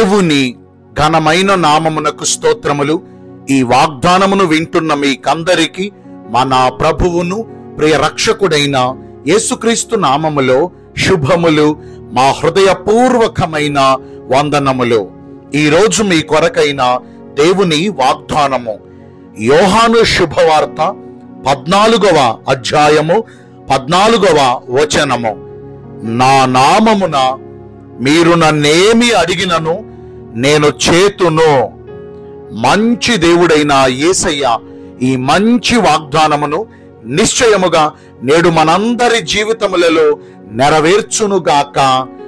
దేవుని ఘనమైన నామమునకు స్తోత్రములు ఈ వాగ్దానమును వింటున్న మీకందరికి మన ప్రభువును ప్రియ రక్షకుడైన యేసుక్రీస్తు నామములో శుభములు మా హృదయపూర్వకమైన వందనములు ఈ రోజు మీ కొరకైన దేవుని వాగ్దానము యోహాను శుభవార్త పద్నాలుగవ అధ్యాయము పద్నాలుగవ వచనము నా నామమున మీరు నన్నేమి అడిగినను నేను చేతును మంచి దేవుడైన యేసయ్య ఈ మంచి వాగ్దానమును నిశ్చయముగా నేడు మనందరి జీవితములలో నెరవేర్చునుగాక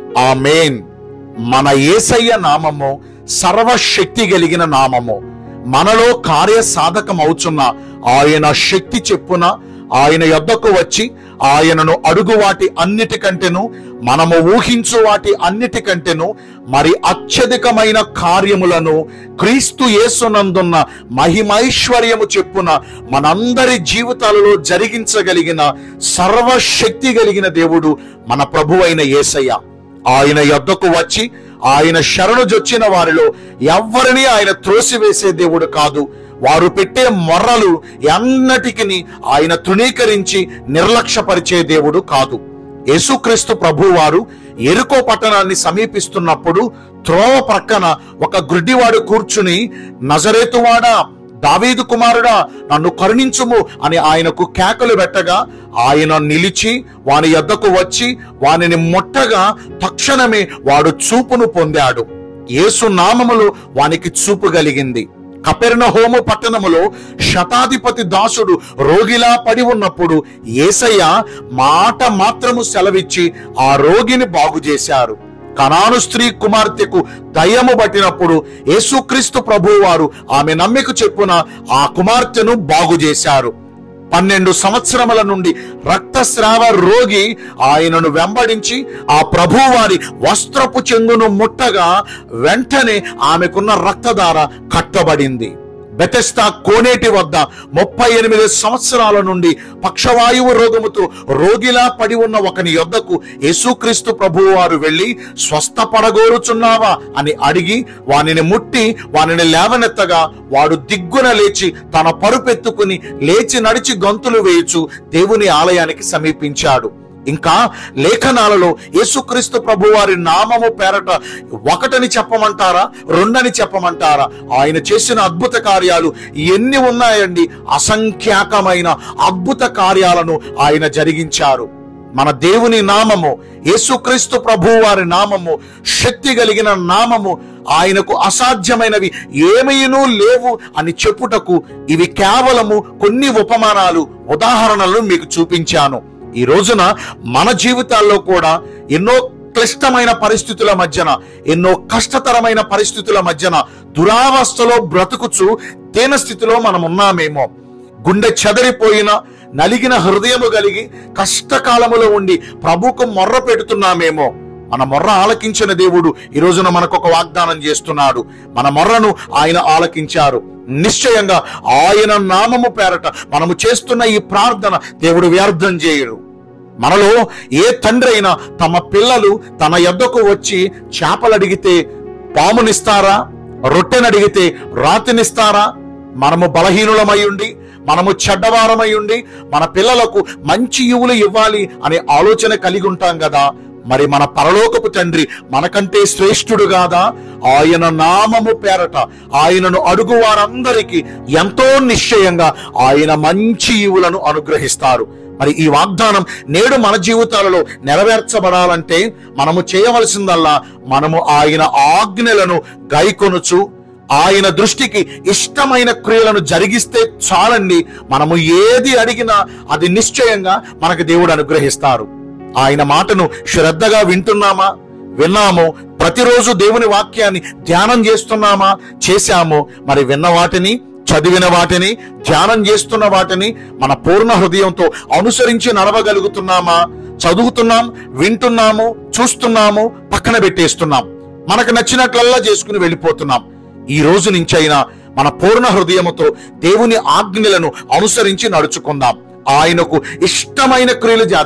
ఆమేన్ మన యేసయ్య నామము సర్వశక్తి కలిగిన నామము మనలో కార్య సాధకమవుచున్న ఆయన శక్తి చెప్పున ఆయన యొద్దకు వచ్చి ఆయనను అడుగు వాటి అన్నిటికంటేను మనము ఊహించు వాటి అన్నిటికంటేను మరి అత్యధికమైన కార్యములను క్రీస్తు యేసునందున్న మహిమైశ్వర్యము చెప్పున మనందరి జీవితాలలో జరిగించగలిగిన సర్వశక్తి కలిగిన దేవుడు మన ప్రభువైన యేసయ్య ఆయన యొద్దకు వచ్చి ఆయన శరణు జొచ్చిన వారిలో ఎవ్వరిని ఆయన త్రోసివేసే దేవుడు కాదు వారు పెట్టే మొర్రలు ఎన్నటికి ఆయన తృణీకరించి నిర్లక్ష్యపరిచే దేవుడు కాదు యేసుక్రీస్తు ప్రభువారు ఎరుకో పట్టణాన్ని సమీపిస్తున్నప్పుడు త్రోవ ప్రక్కన ఒక గుడ్డివాడు కూర్చుని నజరేతువాడా దావీదు కుమారుడా నన్ను కరుణించుము అని ఆయనకు కేకలు పెట్టగా ఆయన నిలిచి వాని యొద్దకు వచ్చి వానిని ముట్టగా తక్షణమే వాడు చూపును పొందాడు యేసు నామములో వానికి చూపు కలిగింది కపెర్ణ హోము పట్టణములో శతాధిపతి దాసుడు రోగిలా పడి ఉన్నప్పుడు ఏసయ్య మాట మాత్రము సెలవిచ్చి ఆ రోగిని బాగు చేశారు కనాను స్త్రీ కుమార్తెకు దయ్యము పట్టినప్పుడు యేసుక్రీస్తు ప్రభువారు ఆమె నమ్మిక చెప్పున ఆ కుమార్తెను బాగు చేశారు పన్నెండు సంవత్సరముల నుండి రక్తస్రావ రోగి ఆయనను వెంబడించి ఆ ప్రభువారి వస్త్రపు చెంగును ముట్టగా వెంటనే ఆమెకున్న రక్తధార కట్టబడింది బెతెస్తా కోనేటి వద్ద ముప్పై ఎనిమిది సంవత్సరాల నుండి పక్షవాయువు రోగముతో రోగిలా పడి ఉన్న ఒకని యొద్దకు యేసుక్రీస్తు ప్రభువు వారు వెళ్ళి స్వస్థపడగోరుచున్నావా అని అడిగి వానిని ముట్టి వానిని లేవనెత్తగా వాడు దిగ్గున లేచి తన పరుపెత్తుకుని లేచి నడిచి గంతులు వేయుచు దేవుని ఆలయానికి సమీపించాడు ఇంకా లేఖనాలలో యేసుక్రీస్తు ప్రభువారి నామము పేరట ఒకటని చెప్పమంటారా రెండని చెప్పమంటారా ఆయన చేసిన అద్భుత కార్యాలు ఎన్ని ఉన్నాయండి అసంఖ్యాకమైన అద్భుత కార్యాలను ఆయన జరిగించారు మన దేవుని నామము యేసుక్రీస్తు ప్రభువు వారి నామము శక్తి కలిగిన నామము ఆయనకు అసాధ్యమైనవి ఏమీనూ లేవు అని చెప్పుటకు ఇవి కేవలము కొన్ని ఉపమానాలు ఉదాహరణలు మీకు చూపించాను ఈ రోజున మన జీవితాల్లో కూడా ఎన్నో క్లిష్టమైన పరిస్థితుల మధ్యన ఎన్నో కష్టతరమైన పరిస్థితుల మధ్యన దురావస్థలో బ్రతుకుచు దీన స్థితిలో మనం ఉన్నామేమో గుండె చెదరిపోయిన నలిగిన హృదయము కలిగి కష్టకాలములో ఉండి ప్రభుకు మొర్ర పెడుతున్నామేమో మన మొర్ర ఆలకించిన దేవుడు ఈ రోజున మనకు ఒక వాగ్దానం చేస్తున్నాడు మన మొర్రను ఆయన ఆలకించారు నిశ్చయంగా ఆయన నామము పేరట మనము చేస్తున్న ఈ ప్రార్థన దేవుడు వ్యర్థం చేయడు మనలో ఏ తండ్రి అయినా తమ పిల్లలు తన యొద్దకు వచ్చి చేపలు అడిగితే పామునిస్తారా రొట్టెనడిగితే రాతినిస్తారా మనము బలహీనులమై ఉండి మనము చెడ్డవారమై ఉండి మన పిల్లలకు మంచి యువులు ఇవ్వాలి అనే ఆలోచన కలిగి ఉంటాం కదా మరి మన పరలోకపు తండ్రి మనకంటే శ్రేష్ఠుడు కాదా ఆయన నామము పేరట ఆయనను అడుగు వారందరికీ ఎంతో నిశ్చయంగా ఆయన మంచి ఈవులను అనుగ్రహిస్తారు మరి ఈ వాగ్దానం నేడు మన జీవితాలలో నెరవేర్చబడాలంటే మనము చేయవలసిందల్లా మనము ఆయన ఆజ్ఞలను గైకొనుచు ఆయన దృష్టికి ఇష్టమైన క్రియలను జరిగిస్తే చాలండి మనము ఏది అడిగినా అది నిశ్చయంగా మనకు దేవుడు అనుగ్రహిస్తారు ఆయన మాటను శ్రద్ధగా వింటున్నామా విన్నాము ప్రతిరోజు దేవుని వాక్యాన్ని ధ్యానం చేస్తున్నామా చేశాము మరి విన్న వాటిని చదివిన వాటిని ధ్యానం చేస్తున్న వాటిని మన పూర్ణ హృదయంతో అనుసరించి నడవగలుగుతున్నామా చదువుతున్నాం వింటున్నాము చూస్తున్నాము పక్కన పెట్టేస్తున్నాం మనకు నచ్చినట్లల్లా చేసుకుని వెళ్ళిపోతున్నాం ఈ రోజు నుంచైనా మన పూర్ణ హృదయముతో దేవుని ఆజ్ఞలను అనుసరించి నడుచుకుందాం ఆయనకు ఇష్టమైన క్రియలు చేద్దాం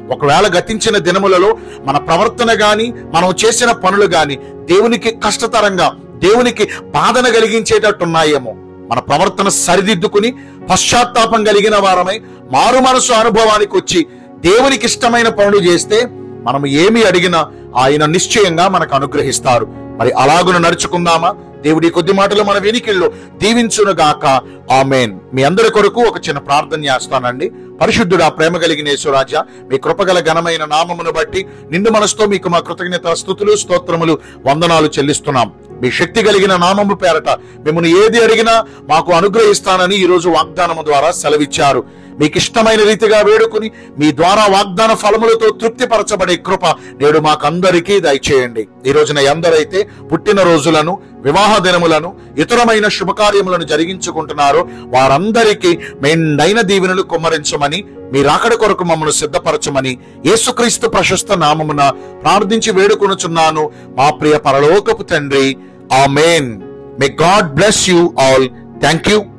ఒకవేళ గతించిన దినములలో మన ప్రవర్తన గాని మనం చేసిన పనులు గాని దేవునికి కష్టతరంగా దేవునికి బాధన కలిగించేటట్టున్నాయేమో మన ప్రవర్తన సరిదిద్దుకుని పశ్చాత్తాపం కలిగిన వారమై మారు మనసు అనుభవానికి వచ్చి దేవునికి ఇష్టమైన పనులు చేస్తే మనం ఏమి అడిగినా ఆయన నిశ్చయంగా మనకు అనుగ్రహిస్తారు మరి అలాగున నడుచుకుందామా దేవుడి కొద్ది మాటలు మన వెనికిల్లో దీవించును గాక ఆమెన్ మీ అందరి కొరకు ఒక చిన్న ప్రార్థన చేస్తానండి పరిశుద్ధుడా ప్రేమ కలిగిన యేసురాజా మీ కృపగల ఘనమైన నామమును బట్టి నిండు మనసుతో మీకు మా కృతజ్ఞత స్థుతులు స్తోత్రములు వందనాలు చెల్లిస్తున్నాం మీ శక్తి కలిగిన నామము పేరట మిమ్మల్ని ఏది అడిగినా మాకు అనుగ్రహిస్తానని ఈ రోజు వాగ్దానము ద్వారా సెలవిచ్చారు మీకు ఇష్టమైన రీతిగా వేడుకుని మీ ద్వారా వాగ్దాన ఫలములతో తృప్తిపరచబడే కృప నేడు మాకందరికీ దయచేయండి ఈ రోజున ఎందరైతే పుట్టిన రోజులను వివాహ దినములను ఇతరమైన శుభకార్యములను జరిగించుకుంటున్నారో వారందరికీ మెండైన దీవెనలు కుమ్మరించమని మీ రాకడ కొరకు మమ్మల్ని సిద్ధపరచమని యేసుక్రీస్తు ప్రశస్త నామమున ప్రార్థించి వేడుకొనుచున్నాను మా ప్రియ పరలోకపు తండ్రి amen may God bless you all thank you